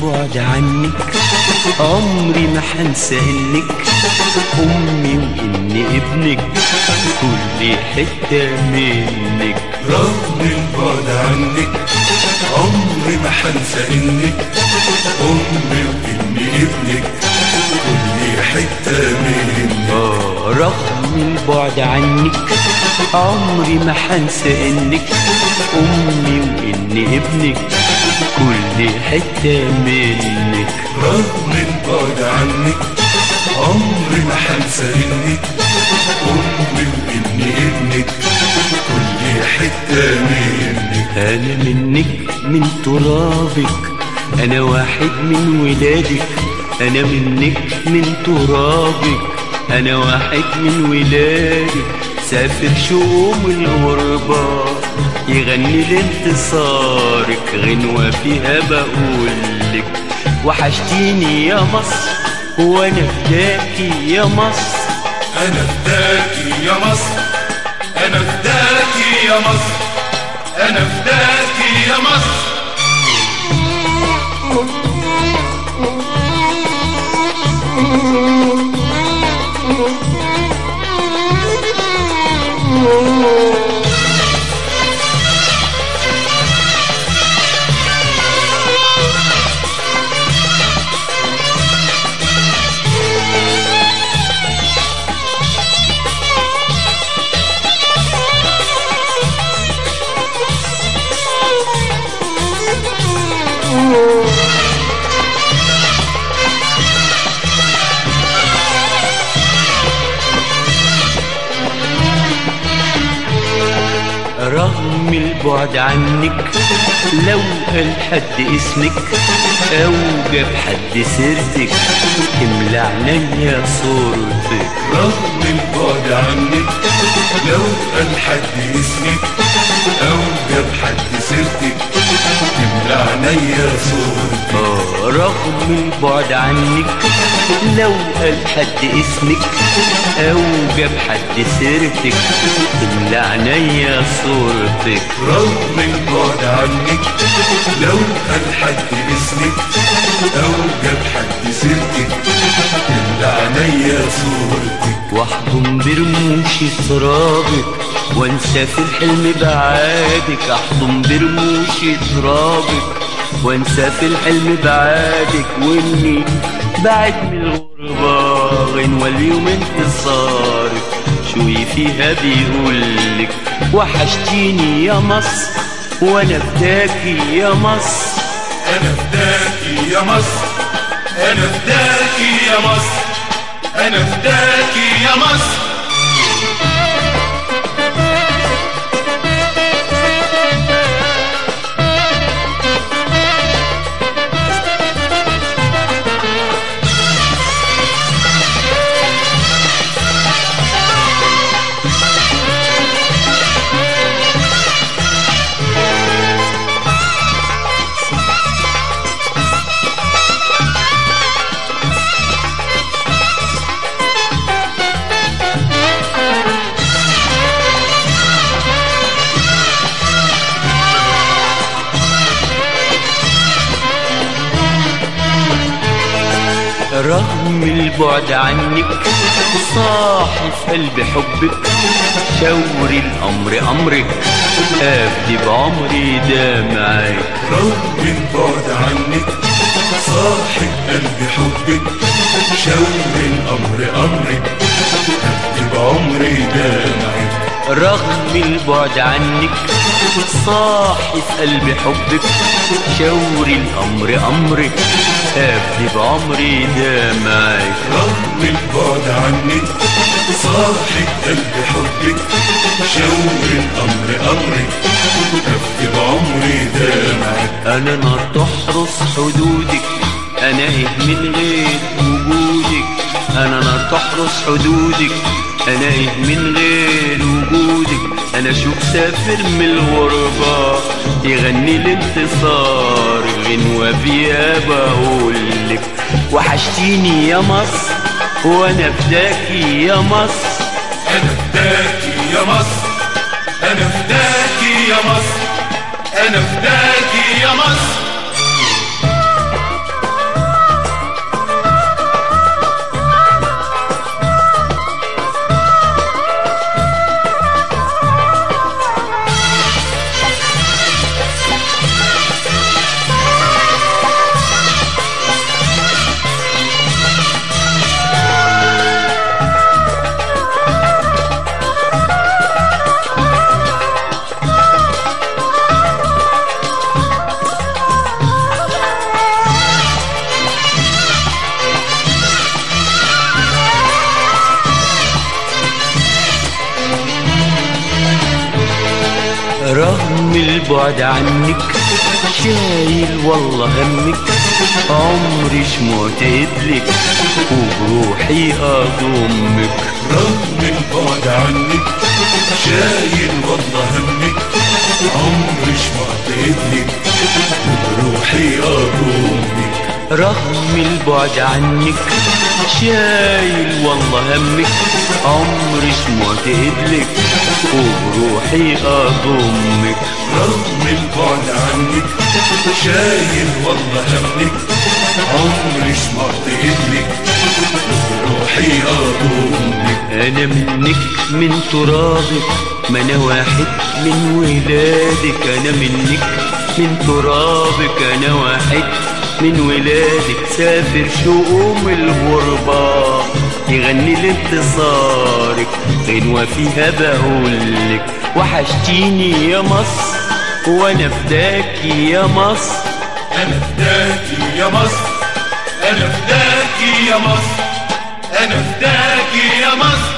البعد عنك عمري ما حنسى انك امي واني ابنك كل حتة منك رغم البعد عنك عمري ما حنسى انك امي واني ابنك كل حتة منك آه رغم البعد عنك عمري ما حنسى انك امي واني ابنك كل حتة منك رغم البعد عنك عمري ما حنسى انك امي واني ابنك كل حتة منك انا منك من ترابك انا واحد من ولادك انا منك من ترابك انا واحد من ولادك سافر شؤوم الغربة يغني لانتصارك غنوة فيها بقولك وحشتيني يا مصر وانا فداكي يا مصر انا فداكي يا مصر انا فداكي يا مصر انا فداكي يا مصر رغم البعد عنك لو قال حد اسمك او جاب حد سيرتك تملى عينيا صورتك رغم البعد عنك لو قال حد اسمك او جاب حد سيرتك تملى عينيا صورتك آه رغم البعد عنك لو قال حد اسمك او جاب حد سيرتك تملى عينيا صورتك رغم البعد عنك لو قال حد اسمك او جاب حد سيرتك تملى عينيا صورتك واحضن برموش ترابك وانسى في الحلم بعادك احضن برموش ترابك وانسى في الحلم بعادك واني بعد من الغربة غنوة اليوم انتصارك شوي فيها بيقولك وحشتيني يا مصر وانا فداكي يا مصر انا فداكي يا مصر انا فداكي يا مصر انا فداكي يا مصر رغم البعد عنك صاحي في قلبي حبك شوري الأمر أمرك أفدي بعمري دمعك رغم البعد عنك صاحب قلبي حبك شور الامر امرك هكتب عمري دمعك رغم البعد عنك صاحي في قلبي حبك شوري الأمر أمرك أفدي بعمري دمعك رغم البعد عنك صاحب قلبي حبك شور الامر امرك هكتب عمري دمعك أنا نار تحرس حدودك أنا إيه من غير وجودك أنا نار تحرس حدودك أنا إيه من غير وجودك أنا شوف سافر من الغربة يغني الانتصار غنوة فيها بقولك وحشتيني يا مصر وأنا فداكي يا مصر انا فداكي يا مصر انا فداكي يا مصر انا فداكي يا مصر رغم البعد عنك شايل والله همك عمري شمعت لك وبروحي اضمك رغم البعد عنك شايل والله همك عمري شمعت لك وبروحي اضمك رغم البعد عنك شايل والله همك عمري شمعت لك وبروحي اضمك رغم البعد عنك شايل والله همك عمري شمعت لك وبروحي اضمك انا منك من ترابك ما انا واحد من ولادك انا منك من ترابك انا واحد من ولادك سافر شؤوم الغربة يغني لانتصارك غنوة فيها بقولك وحشتيني يا مصر وانا فداكي يا مصر انا فداكي يا مصر انا فداكي يا مصر انا فداكي يا مصر